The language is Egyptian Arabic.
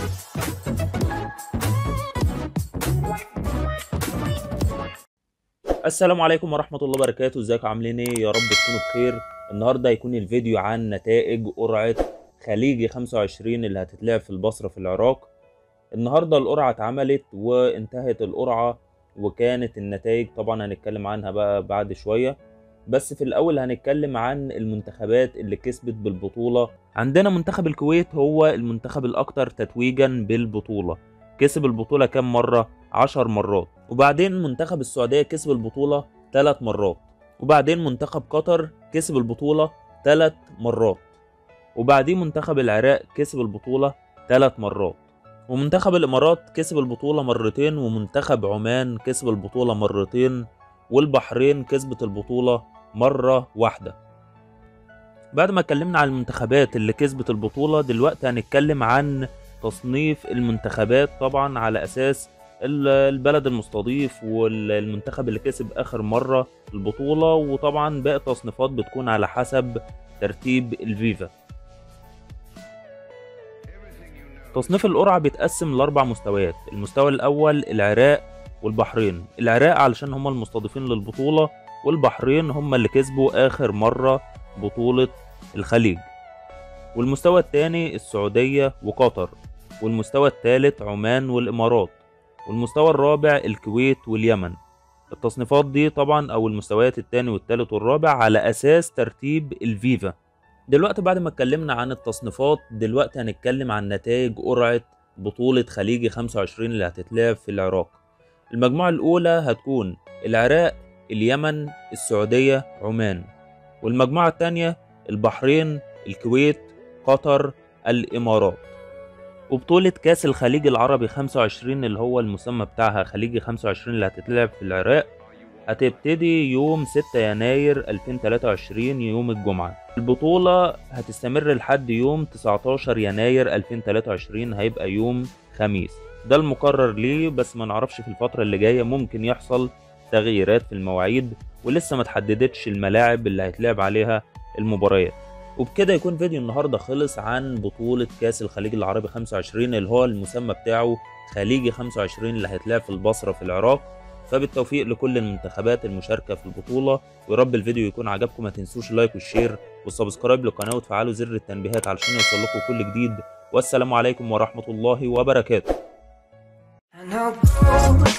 السلام عليكم ورحمة الله وبركاته ازيكم عاملين ايه يا رب تكونوا بخير النهاردة هيكون الفيديو عن نتائج قرعة خليجي 25 اللي هتتلعب في البصرة في العراق النهاردة القرعة اتعملت وانتهت القرعة وكانت النتائج طبعا هنتكلم عنها بقى بعد شوية بس في الأول هنتكلم عن المنتخبات اللي كسبت بالبطولة عندنا منتخب الكويت هو المنتخب الأكثر تتويجا بالبطولة كسب البطولة كام مرة؟ عشر مرات وبعدين منتخب السعودية كسب البطولة ثلاث مرات وبعدين منتخب قطر كسب البطولة ثلاث مرات وبعدين منتخب العراق كسب البطولة ثلاث مرات ومنتخب الإمارات كسب البطولة مرتين ومنتخب عمان كسب البطولة مرتين والبحرين كسبت البطولة مرة واحدة بعد ما اتكلمنا عن المنتخبات اللي كسبت البطولة دلوقتي هنتكلم عن تصنيف المنتخبات طبعا على اساس البلد المستضيف والمنتخب اللي كسب اخر مرة البطولة وطبعا باقي التصنيفات بتكون على حسب ترتيب الفيفا تصنيف القرعة بيتقسم لأربع مستويات المستوى الأول العراق والبحرين العراق علشان هم المستضيفين للبطولة والبحرين هم اللي كسبوا آخر مرة بطولة الخليج والمستوى الثاني السعودية وقطر والمستوى الثالث عمان والإمارات والمستوى الرابع الكويت واليمن التصنيفات دي طبعا أو المستويات الثاني والثالث والرابع على أساس ترتيب الفيفا دلوقتي بعد ما اتكلمنا عن التصنيفات دلوقتي هنتكلم عن نتائج قرعة بطولة خليجي 25 اللي هتتلعب في العراق المجموعة الأولى هتكون العراق اليمن السعودية عمان والمجموعة الثانية البحرين الكويت قطر الإمارات وبطولة كأس الخليج العربي 25 اللي هو المسمى بتاعها خليجي 25 اللي هتتلعب في العراق هتبتدي يوم 6 يناير 2023 يوم الجمعة البطولة هتستمر لحد يوم 19 يناير 2023 هيبقى يوم خميس ده المقرر ليه بس ما نعرفش في الفترة اللي جاية ممكن يحصل تغييرات في المواعيد ولسه ما تحددتش الملاعب اللي هيتلعب عليها المباريات وبكده يكون فيديو النهارده خلص عن بطولة كأس الخليج العربي 25 اللي هو المسمى بتاعه خليجي 25 اللي هيتلعب في البصرة في العراق فبالتوفيق لكل المنتخبات المشاركة في البطولة ويا رب الفيديو يكون عجبكم ما تنسوش اللايك والشير والسبسكرايب للقناة وتفعلوا زر التنبيهات علشان يوصلكم كل جديد والسلام عليكم ورحمة الله وبركاته